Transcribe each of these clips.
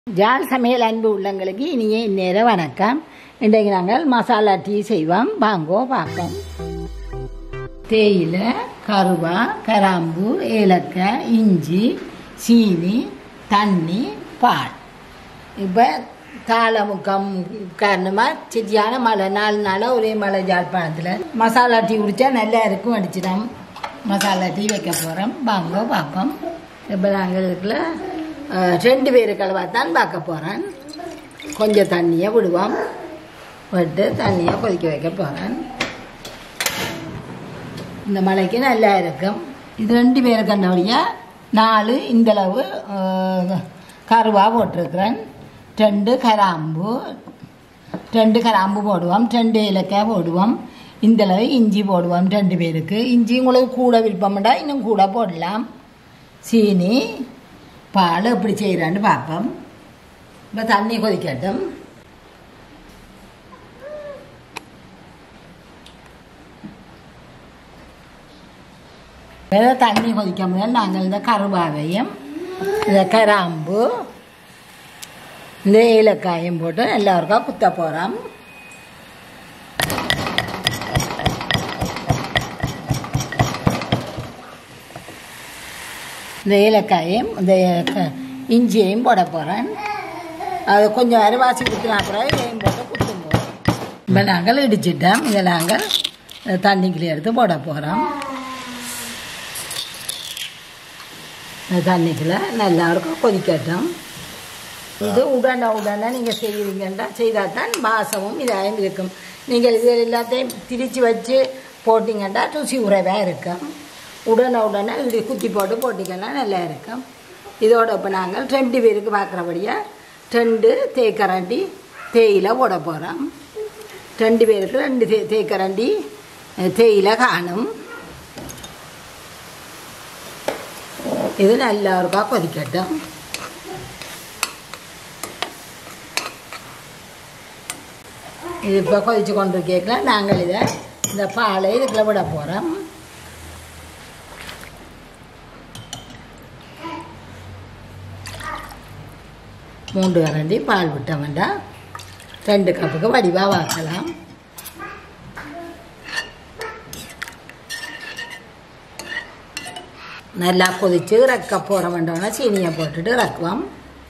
ஜால் சமையல் அன்பு உள்ளங்களுக்கு இனிய இந்நேர வணக்கம் இன்றைக்கு நாங்கள் மசாலா டீ செய்வோம் வாங்கோ பார்ப்போம் தேயிலை கருவா கராம்பு ஏலக்காய் இஞ்சி சீனி தண்ணி பால் இப்போ தாளமுக்கம் காரணமாக சிட்டியான மழை நாலு நாளாக ஒரே மழை ஜாழ்ப்பாணத்தில் மசாலா டீ குடித்தா நல்லா இருக்கும் அடிச்சிடும் மசாலா டீ வைக்க போகிறோம் வாங்க பார்ப்போம் இப்போ நாங்கள் இதுக்குள்ள அஹ், ரெண்டு பேருக்கு அளவாக தான் பார்க்க போகிறேன் கொஞ்சம் தண்ணியை விடுவோம் விட்டு தண்ணியை கொதிக்க வைக்க போகிறேன் இந்த மலைக்கு நல்லா இருக்கும் இது ரெண்டு பேருக்கு கண்டபடியாக நாலு இந்தளவு அஹ், கருவா போட்டிருக்கிறேன் ரெண்டு கராம்பு ரெண்டு கராம்பு போடுவோம் ரெண்டு ஏலக்காய் போடுவோம் இந்தளவு இஞ்சி போடுவோம் ரெண்டு பேருக்கு இஞ்சி உங்களுக்கு கூட விருப்பம்டா இன்னும் கூட போடலாம் சீனி பால் எப்படி செய்கிறான்னு பார்ப்போம் இப்போ தண்ணி கொதிக்கட்டும் வேறு தண்ணி கொதிக்க முடியாது நாங்கள் இந்த கருவாவையும் இந்த கராம்பு இந்த ஏலக்காயும் போட்டு எல்லாருக்கும் குத்த போகிறோம் இந்த ஏலக்காயும் இந்த க- இஞ்சியையும் போட போகிறேன் அது கொஞ்சம் அரைவாசி குத்தினா அப்புறம் இதையும் போட்டு குத்தும் போகிறோம் இப்போ நாங்கள் இடிச்சிட்டோம் இதை நாங்கள் தண்ணிக்குள்ளே எடுத்து போட போகிறோம் இந்த தண்ணிக்குள்ள நல்லா இருக்கும் கொதிக்கட்டும் இது உடனே உடனே நீங்கள் செய்கிறீங்கன்னா செய்தால் தான் வாசமும் இதாகவும் இருக்கும் நீங்கள் இது எல்லாத்தையும் திரிச்சு வச்சு போட்டிங்கன்னா ருசி உறவாக இருக்கும் உடனே உடனே இது குத்தி போட்டு போட்டிங்கன்னா நல்லா இருக்கும் இதோட இப்போ நாங்கள் ரெண்டு பேருக்கு பார்க்குறபடியாக ரெண்டு தேக்கரண்டி தேயிலை போட போகிறோம் ரெண்டு பேருக்கு ரெண்டு தே தேக்கரண்டி அஹ், தேயிலை காணும் இது நல்லா இருக்கா கொதிக்கட்டும் இது இப்போ கொதிச்சு கொண்டு கேட்கலாம் நாங்கள் இதை இந்த பாலை இதுக்குள்ள விட போகிறோம் மூன்று கரண்டி பால் விட்ட வேண்டாம் ரெண்டு கப்புக்கு வடிவாக வாக்கலாம் நல்லா கொதிச்சு இறக்க போகிற வேண்டாம்னா சீனியை போட்டுட்டு இறக்குவோம்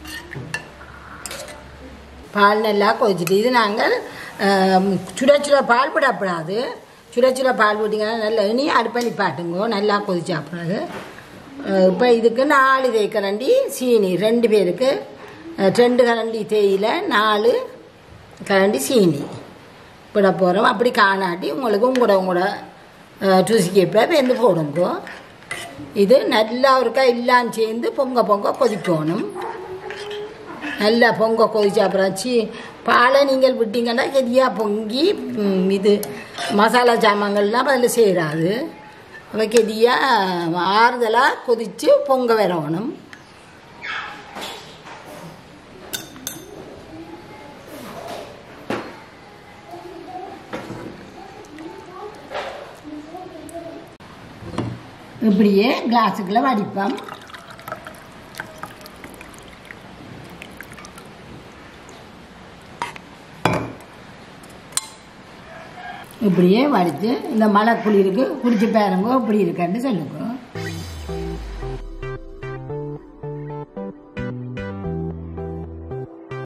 பால் நல்லா கொதிச்சுட்டு இது நாங்கள் ஆம், சுட சுட பால் விடக்கூடாது சுட சுட பால் விட்டிங்கன்னா நல்லா இனி அடுப்பணி பாட்டுங்கோ நல்லா கொதிச்சா பிறகு இப்போ இதுக்கு நாலு தேக்கரண்டி சீனி ரெண்டு பேருக்கு அஹ், ரெண்டு கரண்டி தேயிலை நாலு கரண்டி சீனி விட போகிறோம் அப்படி காணாட்டி உங்களுக்கு உங்களோட உங்களோட ருசிக்கு எப்போ வெந்து போடுங்கோ இது நல்லா இருக்கா இல்லான்னு சேர்ந்து பொங்க பொங்க கொதிக்கணும் நல்லா பொங்க கொதிச்ச அப்புறம் சி பாலை நீங்கள் விட்டீங்கன்னா கெதியாக பொங்கி ம், இது மசாலா சாமான்கள்லாம் அதில் செய்கிறாது அப்போ கெதியாக ஆறுதலாக கொதித்து பொங்க வரணும் இப்படியே கிளாஸுக்குள்ளே வடிப்போம் இப்படியே வடித்து இந்த மழை குளிருக்கு குடிச்சு பாருங்க இப்படி இருக்கன்னு சொல்லுங்க